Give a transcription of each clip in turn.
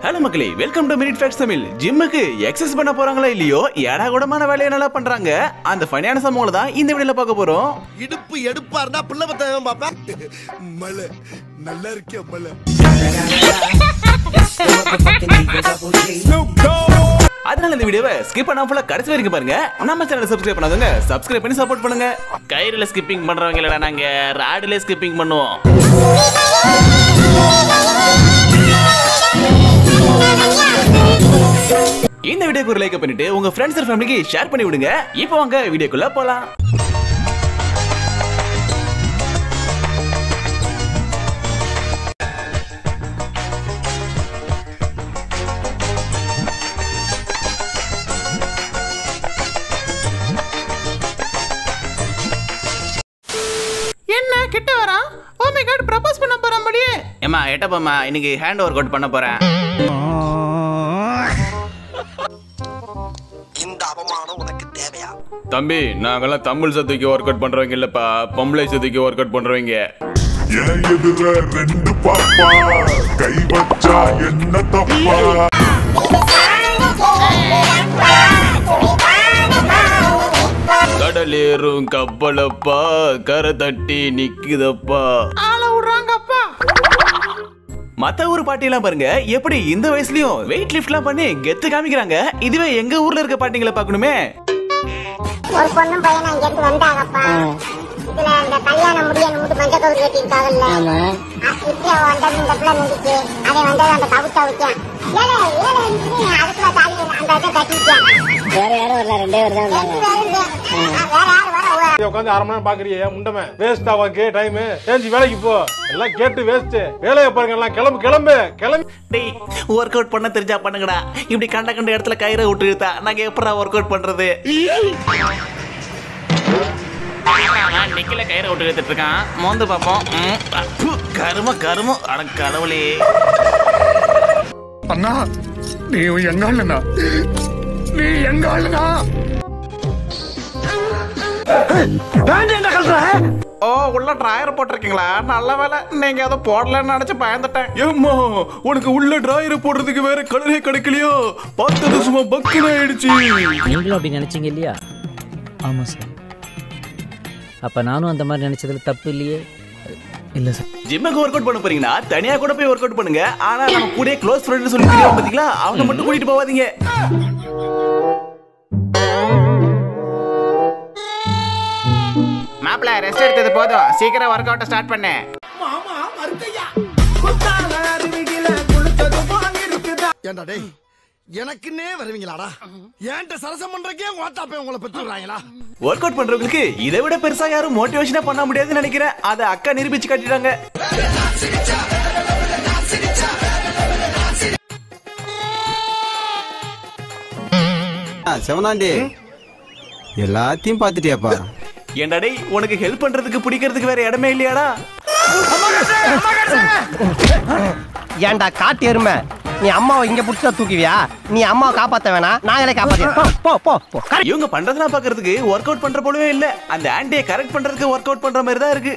Hello மக்களே welcome to minute facts Tamil ஜிம்முக்கு exercise பண்ண போறாங்களா இல்லையோ ஏடா கூடமான வேலையை நல்லா பண்றாங்க அந்த ஃபனியான சம்பவங்களை தான் இந்த வீடியோல பார்க்க போறோம் இடுப்பு எடுப்பா இருந்தா பிள்ளை பத்தவன் பாப்பேன் மலை நல்லா இருக்கே மலை அதனால இந்த வீடியோவை ஸ்கிப் பண்ணாம ஃபுல்லா கடைசி வரைக்கும் பாருங்க நம்ம சேனலை சப்ஸ்கிரைப் பண்ணாதவங்க சப்ஸ்கிரைப் பண்ணி சப்போர்ட் பண்ணுங்க கயிறுல ஸ்கிப்பிங் பண்றவங்க இல்லடா நாங்க ராடுல ஸ்கிப்பிங் பண்ணுவோம் இந்த வீடியோக்கு ஒரு லைக் பண்ணிட்டு உங்க ஃப்ரெண்ட்ஸ் அண்ட் ஃபேமிலிக்கு ஷேர் பண்ணி விடுங்க இப்போ வாங்க வீடியோக்குள்ள போலாம் என்ன கிட்ட வரா ஓ மை காட் ப்ரப்போஸ் பண்ண போறான் முடியே ஏமா எட்டப்பாம்மா இன்னைக்கு ஹேண்ட் ஒர்க் அவுட் பண்ண போறேன் இந்த அவமானம் உனக்கு தேவையா தம்பி நாங்கெல்லாம் தமிழ் சத்துக்கு ஒர்க் அவுட் பண்றவங்க இல்லப்பா பொம்பளை சத்துக்கு ஒர்க் அவுட் பண்றவங்க ஏன் எதிர ரெண்டு பாப்பா கை வச்சா என்ன தப்பா கடலேறும் கப்பலப்பா கரை தட்டி நிக்குதப்பா ஆள விடுறாங்கப்பா மத்த ஊர் பாட்டியெல்லாம் பாருங்க எப்படி இந்த வயசுலயும் வெயிட் லிஃப்ட்லாம் பண்ணி கெத்து காமிக்கிறாங்க இதுவே எங்க ஊர்ல இருக்க பாட்டிங்களை பார்க்கணுமே ஒரு பொண்ணும் பையனும் அங்க இருந்து வந்தாங்கப்பா இதுல அந்த கல்யாணம் முடியணும் முட்டு மஞ்சள் கவுரு கட்டியிருக்காங்கல்ல இப்படி அவ வந்தது இந்த பிள்ளை நின்றுச்சு அதை வந்தது அந்த கவுத்த விட்டான் ஏழை ஏழை இருந்துச்சு அதுக்குள்ள தாலி அந்த இதை கட்டிட்டான் வேற யாரும் வரல ரெண்டே பேர் தான் ரெண்டு இருந்தாங்க பேரும் வேற யாரு வர உட்காந்து அரை மணி நேரம் பாக்குறியே முண்டமே வேஸ்ட் ஆவாக்கு டைம் ஏஞ்சி வேலைக்கு போ எல்லாம் கேட்டு வேஸ்ட் வேலையை பாருங்க எல்லாம் கிளம்பு கிளம்பு கிளம்பி டேய் ஒர்க் அவுட் பண்ண தெரிஞ்சா பண்ணுங்கடா இப்படி கண்ட கண்ட இடத்துல கயிறை விட்டு இழுத்தா நாங்க எப்படா ஒர்க் அவுட் பண்றது நிக்கல கயிறை விட்டு இழுத்துட்டு இருக்கான் மோந்து பார்ப்போம் ம், அப்பு, கரும கரும அட கடவுளே அண்ணா நீ எங்க ஆளுனா நீ எங்க ஆளுனா ஓ உள்ள டிராயர் போட்டிருக்கீங்களா நல்ல வேலை நீங்க அதை போடலன்னு நினைச்சு பயந்துட்டேன் ஏம்மா உனக்கு உள்ள டிராயர் போடுறதுக்கு வேற கலரே கிடைக்கலையோ பார்த்தது சும்மா பக்குன்னு ஆயிடுச்சு நீங்களும் அப்படி நினைச்சீங்க இல்லையா ஆமாம் சார் அப்போ நானும் அந்த மாதிரி நினச்சதுல தப்பு இல்லையே இல்லை சார் ஜிம்முக்கு ஒர்க் அவுட் பண்ண போறீங்கன்னா தனியா கூட போய் ஒர்க் அவுட் பண்ணுங்க ஆனா நம்ம கூட க்ளோஸ் ஃப்ரெண்ட் சொல்லி தெரியும் பாத்தீங்களா அவங்க மட்டும் கூட்டிட்டு போவாதீங்க மாப்பிள்ள ரெஸ்ட் எடுத்தது போதும் சீக்கிரம் ஒர்க் அவுட் ஸ்டார்ட் பண்ணு ஏண்டா டேய் எனக்குன்னே வருவீங்களாடா ஏன்ட்ட சரசம் பண்றக்கே ஓட்டாப்பே உங்களை பெற்றுறாங்களா ஒர்க் அவுட் பண்றவங்களுக்கு இதை விட பெருசா யாரும் மோட்டிவேஷனா பண்ண முடியாதுன்னு நினைக்கிறேன் அதை அக்கா நிரூபிச்சு காட்டிட்டாங்க செவனாண்டி எல்லாத்தையும் பார்த்துட்டியாப்பா ஏன்டா டேய் உனக்கு ஹெல்ப் பண்றதுக்கு பிடிக்கிறதுக்கு வேற இடமே இல்லையாடா ஏன்டா காட்டு எருமை நீ அம்மாவை இங்க புடிச்சா தூக்குவியா நீ அம்மாவை காப்பாத்த வேணாம் நாங்களே காப்பாத்த போ போ போ இவங்க பண்றதெல்லாம் பாக்குறதுக்கு ஒர்க் அவுட் பண்ற போலவே இல்ல அந்த ஆண்டியை கரெக்ட் பண்றதுக்கு ஒர்க் அவுட் பண்ற மாதிரி தான் இருக்கு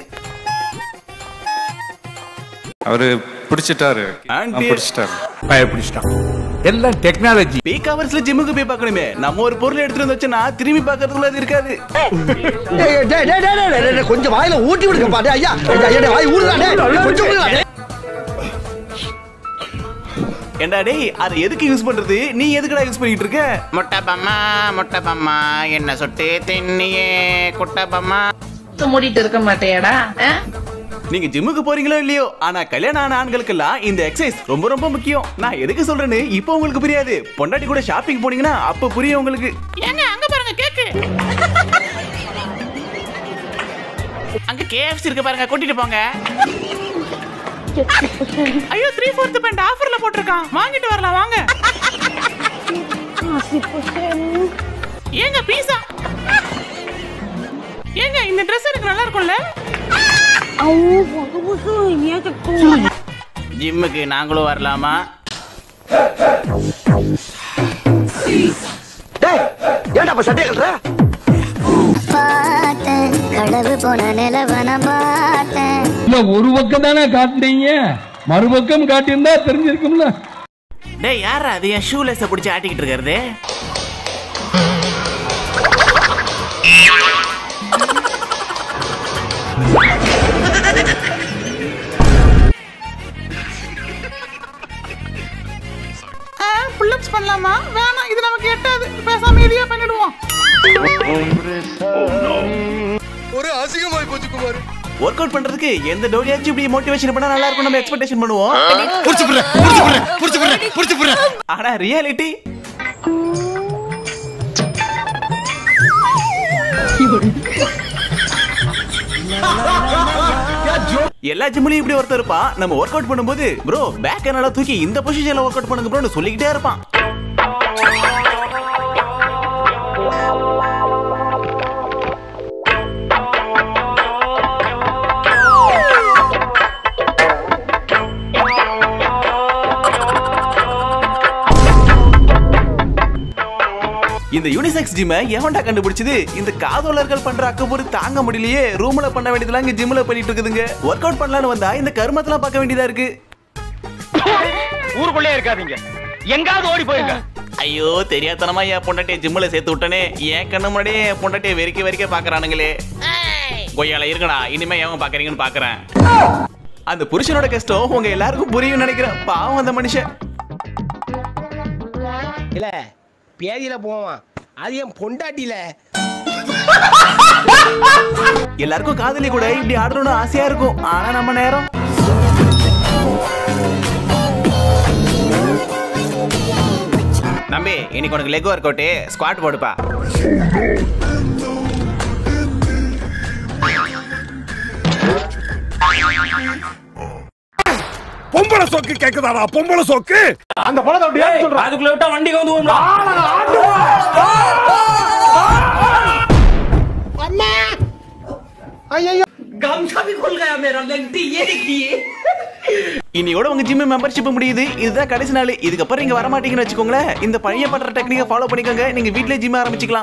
அவரு பிடிச்சிட்டாரு ஆண்டி பிடிச்சிட்டாரு பயப்பிடிச்சிட்டான் எல்லாம் டெக்னாலஜி பீக் ஹவர்ஸ்ல ஜிம்முக்கு போய் பார்க்கணுமே நம்ம ஒரு பொருள் எடுத்துட்டு வந்து வச்சோம்னா திரும்பி பார்க்கறதுக்குள்ள அது இருக்காது கொஞ்சம் வாயில ஊட்டி விடுங்க பாரு ஐயா ஐயா வாய் ஊடுறானே கொஞ்சம் ஊடுறானே ஏண்டா டேய் அதை எதுக்கு யூஸ் பண்றது நீ எதுக்குடா யூஸ் பண்ணிட்டு இருக்க முட்டை பம்மா முட்டை பம்மா என்ன சொட்டு தின்னியே குட்டை பம்மா மூடிட்டு இருக்க மாட்டேடா நீங்க ஜிம்முக்கு போறீங்களோ இல்லையோ ஆனா கல்யாணம் ஆன ஆண்களுக்கெல்லாம் இந்த எக்ஸசைஸ் ரொம்ப ரொம்ப முக்கியம் நான் எதுக்கு சொல்றேன்னு இப்போ உங்களுக்கு புரியாது பொண்டாட்டி கூட ஷாப்பிங் போனீங்கன்னா அப்ப புரியும் உங்களுக்கு ஏங்க அங்க பாருங்க கேக்கு அங்க கேஎஃப்சி இருக்கு பாருங்க கூட்டிட்டு போங்க ஐயோ த்ரீ ஃபோர்த் பேண்ட் ஆஃபர்ல போட்டிருக்கான் வாங்கிட்டு வரலாம் வாங்க ஏங்க பீஸா ஏங்க இந்த Dress எனக்கு நல்லா இருக்கும்ல ஜிம்முக்கு நாங்களும் வரலாமா ஏன்டா அப்ப சட்டையை கட்டுற பார்த்தேன் கடவு போன நிலவன பார்த்தேன் இல்ல ஒரு பக்கம் தானே காட்டுனீங்க மறுபக்கம் காட்டியிருந்தா தெரிஞ்சிருக்கும்ல டேய் யாரா அது என் ஷூ லேஸை பிடிச்சி ஆட்டிக்கிட்டு இருக்கிறது புல்லப்ஸ் பண்ணலாமா வேணாம் இது நமக்கு எட்டாது பேசாம இதையே பண்ணிடுவோம் ஒரு அசிங்கமாய் போச்சு குமார் ஒர்க் அவுட் பண்றதுக்கு எந்த டோரியாச்சும் இப்படி மோட்டிவேஷன் பண்ணா நல்லா இருக்கும் நம்ம எக்ஸ்பெக்டேஷன் பண்ணுவோம் புடிச்சு புடுறேன் புடிச்சு புடுறேன் புடிச்சு புடுறேன் புடிச்சு புடுறேன் ஆனா ரியாலிட்டி எல்லா ஜிம்லயும் இப்படி ஒருத்தர் இருப்பான் நம்ம ஒர்க் அவுட் பண்ணும்போது ப்ரோ பேக் நல்லா தூக்கி இந்த பொசிஷன்ல ஒர்க் அவுட் பண்ணுங்க ப்ரோன்னு சொல்லிக்கிட்டே இருப்பான் இந்த யூனிசெக்ஸ் ஜிம் எவன்டா கண்டுபிடிச்சது இந்த காதோலர்கள் பண்ற அக்கபூர் தாங்க முடியலையே ரூம்ல பண்ண வேண்டியதெல்லாம் இங்க ஜிம்ல பண்ணிட்டு இருக்குதுங்க ஒர்க் அவுட் பண்ணலாம்னு வந்தா இந்த கருமத்தெல்லாம் பார்க்க வேண்டியதா இருக்கு ஊருக்குள்ளே இருக்காதீங்க எங்காவது ஓடி போயிருங்க ஐயோ தெரியாதனமா என் பொண்டாட்டிய ஜிம்ல சேர்த்து விட்டனே என் கண்ணு முன்னாடியே என் பொண்டாட்டிய வெறிக்க வெறிக்க பாக்குறானுங்களே கொய்யால இருக்கடா இனிமே எவன் பாக்குறீங்கன்னு பாக்குறேன் அந்த புருஷனோட கஷ்டம் உங்க எல்லாருக்கும் புரியும் நினைக்கிறேன் பாவம் அந்த மனுஷன் இல்ல பேதியில போவான் அது என் பொண்டாட்டில எல்லாருக்கும் காதலி கூட இப்படி ஆடணும்னு ஆசையா இருக்கும் ஆனா நம்ம நேரம் நம்பி இன்னைக்கு உனக்கு லெக் ஒர்க் அவுட் ஸ்குவாட் போடுப்பா பொம்பளை சோக்கு கேக்குதாடா பொம்பளை சோக்கு அந்த பழத்தை அப்படி ஏன் சொல்ற அதுக்குள்ள விட்டா வண்டி வந்து இன்னையோட உங்க ஜிம் மெம்பர்ஷிப் முடியுது இதுதான் கடைசி நாள் இதுக்கப்புறம் இங்க வர மாட்டீங்கன்னு வச்சுக்கோங்களேன் இந்த பழைய பண்ற டெக்னிக்கை ஃபாலோ பண்ணிக்கோங்க நீங்க வீட்லயே ஜிம் ஆரம்பிச்சுக்கலாம்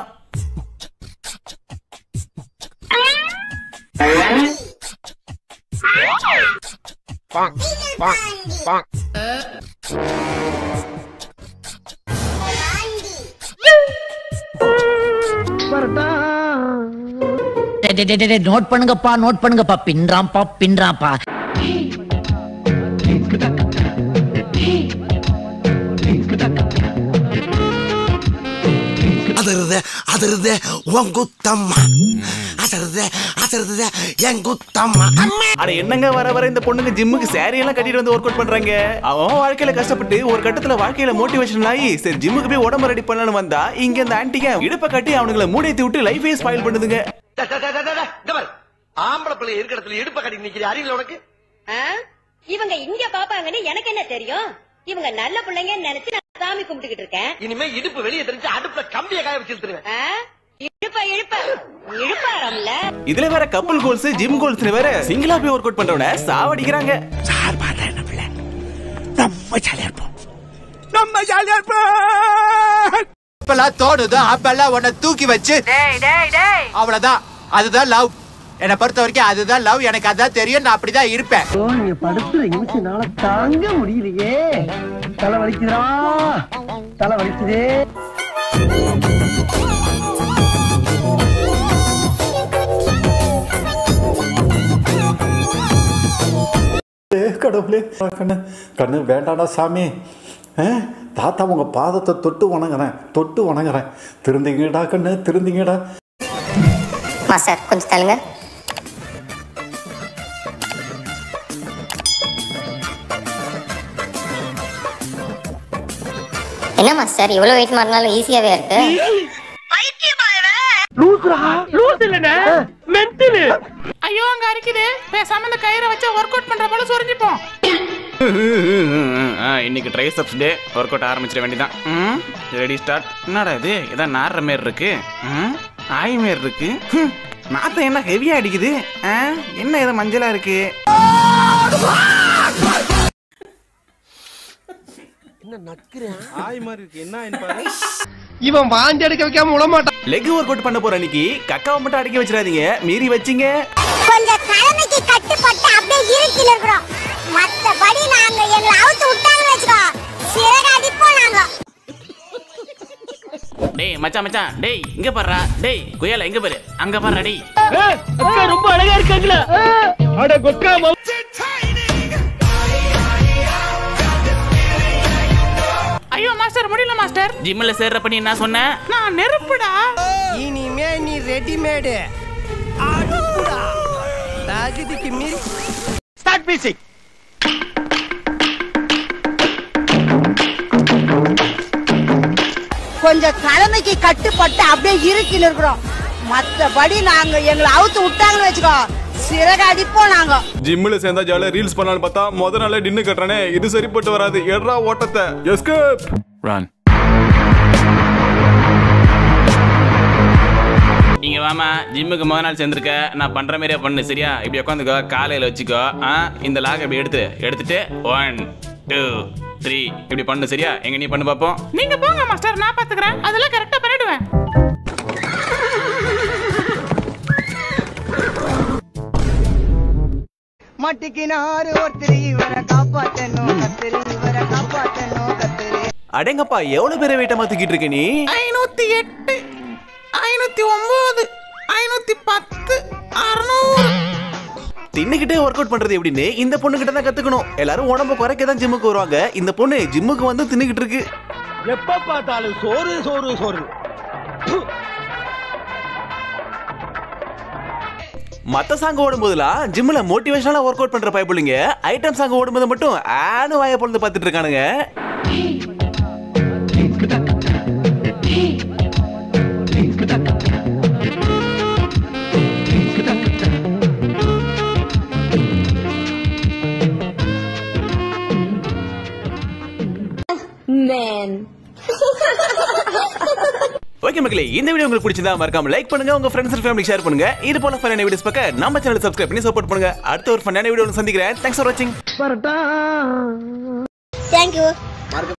நோட் பண்ணுங்கப்பா நோட் பண்ணுங்கப்பா பின்றாம்பா பின்றாம்பா அதருத அதருத உன் குத்தம்மா அதருத அதருத என் குத்தம்மா அட என்னங்க வர வர இந்த பொண்ணுங்க ஜிம்முக்கு saree எல்லாம் கட்டிட்டு வந்து ஒர்க் அவுட் பண்றாங்க அவன் வாழ்க்கையில கஷ்டப்பட்டு ஒரு கட்டத்துல வாழ்க்கையில மோட்டிவேஷன் ஆகி சரி ஜிம்முக்கு போய் உடம்பு ரெடி பண்ணலாம்னு வந்தா இங்க இந்த ஆன்ட்டிங்க இடுப்பை கட்டி அவனுங்களை மூடையத்தை விட்டு லைஃபே ஸ்பாயில் பண்ணுதுங்க ஆம்பளை பிள்ளை இருக்கிற இடத்துல இடுப்ப கட்டி நிக்கிற அறிவியல் உனக்கு இவங்க இங்க பாப்பாங்கன்னு எனக்கு என்ன தெரியும் இவங்க நல்ல பிள்ளைங்க நினைச்சு நான் சாமி கும்பிட்டுக்கிட்டு இருக்கேன் இனிமே இடுப்பு வெளியே தெரிஞ்சு அடுப்புல கம்பிய காய வச்சு இழுத்துருவேன் ஆ? இழுப்ப இழுப்ப இழுப்பாரம்ல இதுல வேற கப்பல் கோல்ஸ் ஜிம் கோல்ஸ் வேற சிங்கிளா போய் ஒர்க் அவுட் பண்றவன சாவடிக்கிறாங்க நம்ம ஜாலியா இருப்போம் நம்ம ஜாலியா இருப்போம் அப்பெல்லாம் தோணுதோ அப்பெல்லாம் உன்னை தூக்கி வச்சு அவ்வளவுதான் அதுதான் லவ் என்னை பொறுத்த வரைக்கும் அதுதான் லவ் எனக்கு அதான் தெரியும் நான் அப்படிதான் இருப்பேன் நீங்க படுத்துற நிமிஷம்னால தாங்க முடியலையே தலை வலிக்குதுடா தலை வலிக்குதே ஏ கடவுளே கண்ணு கண்ணு வேண்டாடா சாமி ஆ, தாத்தா உங்க பாதத்தை தொட்டு வணங்குறேன் தொட்டு வணங்குறேன் திருந்திங்கடா கண்ணு திருந்திங்கடா மாஸ்டர் கொஞ்சம் தள்ளுங்க என்ன மாஸ்டர் இவ்வளவு வெயிட் மாறினாலும் ஈஸியாவே இருக்கு லூசுரா லூசு இல்லனே மென்டலு ஐயோ அங்க அரிக்குது பேசாம இந்த கயிறை வச்சு ஒர்க் அவுட் பண்ற போல சொரிஞ்சுப்போம் ஆ, இன்னைக்கு ட்ரைசப்ஸ் டே ஒர்க் அவுட் ஆரம்பிச்சிட வேண்டியதான் ரெடி ஸ்டார்ட் என்னடா இது இதான் நாடுற மாரி இருக்கு ம், ஆய் மாரி இருக்கு ஹம், நாத்தம் என்ன ஹெவியா அடிக்குது ஆ, என்ன இது மஞ்சளா இருக்கு என்ன நக்குறேன் ஆய் மாதிரி இருக்கு என்ன பாரு இவன் வாந்தி எடுக்க வைக்காம விட மாட்டான் லெக் ஒர்க் அவுட் பண்ண போற அன்னைக்கு கக்காவை மட்டும் அடிக்க வச்சிடாதீங்க மீறி வச்சீங்க கொஞ்சம் தலைமைக்கு கட்டுப்பட்டு அப்படியே இருக்கில் இருக்கிறோம் மத்தபடி நாங்க எங்களை அவுத்து விட்டாங்கன்னு வச்சுக்கோ சிறகாடி மச்சான் மச்சான் டேய் இங்க பாருடா டேய் குயல எங்க பாரு அங்க பாருடா டேய் அக்கா ரொம்ப அழகா இருக்காங்களா அட கொக்கா ஐயோ மாஸ்டர் முடியல மாஸ்டர் ஜிம்ல சேர்ற பண்ணி என்ன சொன்ன நான் நெருப்புடா இனிமே நீ ரெடிமேடு அடுப்புடா தகுதிக்கு மீறி ஸ்டார்ட் மியூசிக் கொஞ்சம் கடமைக்கு கட்டுப்பட்டு அப்படியே இருக்கின்னு இருக்கிறோம் மத்தபடி நாங்க எங்களை அவுத்து விட்டாங்கன்னு வச்சுக்கோ சிறகு அடிப்போம் நாங்க ஜிம்ல சேர்ந்தா ஜாலியா ரீல்ஸ் பண்ணலாம்னு பார்த்தா முத நாளே டின்னு கட்டுறானே இது சரிப்பட்டு வராது எட்ரா ஓட்டத்தை எஸ்கேப் ரன் இங்க வாமா ஜிம்முக்கு முத நாள் சேர்ந்திருக்க நான் பண்ற மாதிரியே பண்ணு சரியா இப்படி உட்காந்துக்கோ காலையில வச்சுக்கோ ஆ இந்த லாக் இப்படி எடுத்து எடுத்துட்டு ஒன் டூ த்ரீ இப்படி பண்ணு சரியா எங்க நீ பண்ணு பாப்போம் நீங்க போங்க மாஸ்டர் நான் பாத்துக்கிறேன் அதெல்லாம் கரெக்டா பண்ணிடுவேன் மட்டிக்கினாரு ஒருத்தர் இவரை காப்பாத்தணும் கத்திரி இவரை காப்பாத்தணும் கத்திரி அடேங்கப்பா எவ்வளவு பேரை வெயிட்டமா தூக்கிட்டு இருக்க நீ ஐநூத்தி எட்டு ஐநூத்தி ஒன்பது ஐநூத்தி பத்து அறுநூறு தின்னுகிட்டே ஒர்க் அவுட் பண்றது எப்படின்னு இந்த பொண்ணு கிட்ட தான் கத்துக்கணும் எல்லாரும் உடம்ப குறைக்க தான் ஜிம்முக்கு வருவாங்க இந்த பொண்ணு ஜிம்முக்கு வந்து தின்னுகிட்டு இருக்கு எப்ப பார்த்தாலும் சோறு சோறு சோறு மத்த சாங் ஓடும்போதுலாம் ஜிம்ல மோட்டிவேஷனலா ஒர்க் அவுட் பண்ற பயப்புள்ளிங்க ஐட்டம் சாங் ஓடும்போது மட்டும் ஆனு வாய பொழுது பார்த்துட்டு இருக்கானுங்க Man. ஓகே மக்களே இந்த வீடியோ உங்களுக்கு பிடிச்சிருந்தா மறக்காம லைக் பண்ணுங்க உங்க ஃப்ரெண்ட்ஸ் அண்ட் ஃபேமிலி ஷேர் பண்ணுங்க இது போல ஃபன்னான வீடியோஸ் பார்க்க நம்ம சேனல் சப்ஸ்கிரைப் பண்ணி சப்போர்ட் பண்ணுங்க அடுத்த ஒரு ஃபன்னான வீடியோ சந்திக்கிறேன் தேங்க்ஸ் ஃபார் வாட்சிங் தேங்க்யூ